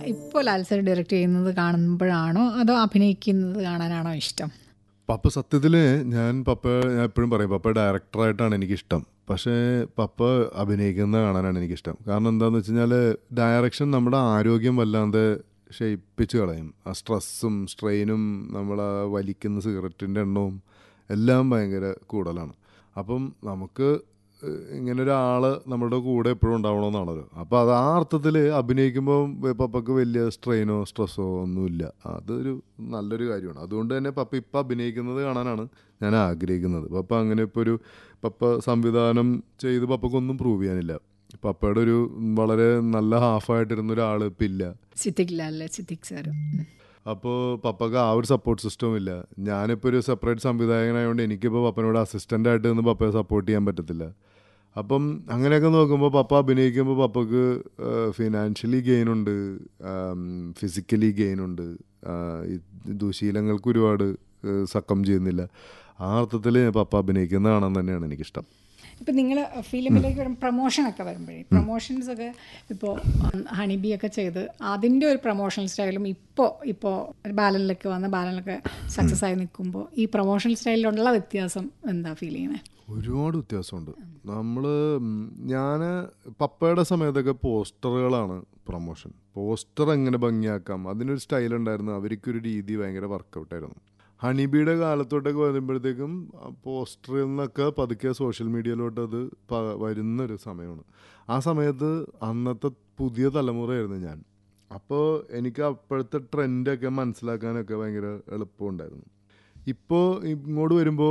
ഇപ്പോൾ ലാൽസർ ഡയറക്റ്റ് ചെയ്യുന്നത് കാണുമ്പോഴാണോ അതോ അഭിനയിക്കുന്നത് കാണാനാണോ ഇഷ്ടം പപ്പ സത്യത്തിൽ ഞാൻ പപ്പ ഞാൻ എപ്പോഴും പറയും പപ്പ ഡയറക്ടറായിട്ടാണ് എനിക്കിഷ്ടം പക്ഷേ പപ്പ അഭിനയിക്കുന്നത് കാണാനാണ് എനിക്കിഷ്ടം കാരണം എന്താണെന്ന് വെച്ച് കഴിഞ്ഞാൽ ഡയറക്ഷൻ നമ്മുടെ ആരോഗ്യം വല്ലാതെ ക്ഷയിപ്പിച്ച് കളയും ആ സ്ട്രെസ്സും സ്ട്രെയിനും നമ്മൾ ആ വലിക്കുന്ന സിഗരറ്റിൻ്റെ എണ്ണവും എല്ലാം ഭയങ്കര കൂടുതലാണ് അപ്പം നമുക്ക് ഏഹ്, ഇങ്ങനെ ഒരാൾ നമ്മുടെ കൂടെ എപ്പോഴും ഉണ്ടാവണമെന്നാണല്ലോ അപ്പോൾ അത് ആ അർത്ഥത്തിൽ അഭിനയിക്കുമ്പോൾ പപ്പക്ക് വലിയ സ്ട്രെയിനോ സ്ട്രെസ്സോ ഒന്നുമില്ല അതൊരു നല്ലൊരു കാര്യമാണ് അതുകൊണ്ട് തന്നെ പപ്പ ഇപ്പം അഭിനയിക്കുന്നത് കാണാനാണ് ഞാൻ ആഗ്രഹിക്കുന്നത് പപ്പ അങ്ങനെ ഇപ്പോൾ ഒരു പപ്പ സംവിധാനം ചെയ്ത് പപ്പക്കൊന്നും പ്രൂവ് ചെയ്യാനില്ല പപ്പയുടെ ഒരു വളരെ നല്ല ഹാഫായിട്ടിരുന്ന ഒരാൾ ഇപ്പം ഇല്ല സിദ്ദിഖ് ലാലല്ലേ സിദ്ദിഖ് സാർ അപ്പോൾ പപ്പക്ക് ആ ഒരു സപ്പോർട്ട് സിസ്റ്റവും ഇല്ല ഞാനിപ്പോൾ ഒരു സെപ്പറേറ്റ് സംവിധായകനായതുകൊണ്ട് എനിക്കിപ്പോൾ പപ്പനോട് അസിസ്റ്റൻ്റ് ആയിട്ട് നിന്ന് പപ്പയെ സപ്പോർട്ട് ചെയ്യാൻ പറ്റത്തില്ല അപ്പം അങ്ങനെയൊക്കെ നോക്കുമ്പോൾ പപ്പ അഭിനയിക്കുമ്പോൾ പപ്പക്ക് ഫിനാൻഷ്യലി ഗെയിൻ ഉണ്ട് ഫിസിക്കലി ഗെയിൻ ഉണ്ട് ആ, ഈ ദുശീലങ്ങൾക്ക് ഒരുപാട് സക്കം ചെയ്യുന്നില്ല ആ അർത്ഥത്തിൽ പപ്പ അഭിനയിക്കുന്നതാണെന്ന് തന്നെയാണ് എനിക്കിഷ്ടം ഇപ്പം നിങ്ങൾ ഫിലിമിലേക്ക് വരും പ്രൊമോഷനൊക്കെ വരുമ്പോഴേ പ്രൊമോഷൻസ് ഒക്കെ ഇപ്പോൾ ഹണിബി ഒക്കെ ചെയ്ത് അതിൻ്റെ ഒരു പ്രൊമോഷണൽ സ്റ്റൈലും ഇപ്പോൾ ഇപ്പോൾ ബാലനിലൊക്കെ വന്ന് ബാലനിലൊക്കെ സക്സസ് ആയി നിൽക്കുമ്പോൾ ഈ പ്രൊമോഷണൽ സ്റ്റൈലിലുള്ള വ്യത്യാസം എന്താ ഫീൽ ചെയ്യുന്നത് ഒരുപാട് വ്യത്യാസമുണ്ട് നമ്മൾ ഞാൻ പപ്പയുടെ സമയത്തൊക്കെ പോസ്റ്ററുകളാണ് പ്രൊമോഷൻ പോസ്റ്റർ എങ്ങനെ ഭംഗിയാക്കാം അതിനൊരു സ്റ്റൈൽ ഉണ്ടായിരുന്നു അവർക്കൊരു രീതി ഭയങ്കര വർക്കൗട്ടായിരുന്നു ഹണിബിയുടെ കാലത്തോട്ടൊക്കെ വരുമ്പോഴത്തേക്കും പോസ്റ്ററിൽ നിന്നൊക്കെ പതുക്കെ സോഷ്യൽ മീഡിയയിലോട്ട് അത് പ- വരുന്നൊരു സമയമാണ് ആ സമയത്ത് അന്നത്തെ പുതിയ തലമുറയായിരുന്നു ഞാൻ അപ്പോൾ എനിക്ക് അപ്പോഴത്തെ ട്രെൻഡൊക്കെ മനസ്സിലാക്കാനൊക്കെ ഭയങ്കര എളുപ്പമുണ്ടായിരുന്നു ഇപ്പോൾ ഇങ്ങോട്ട് വരുമ്പോൾ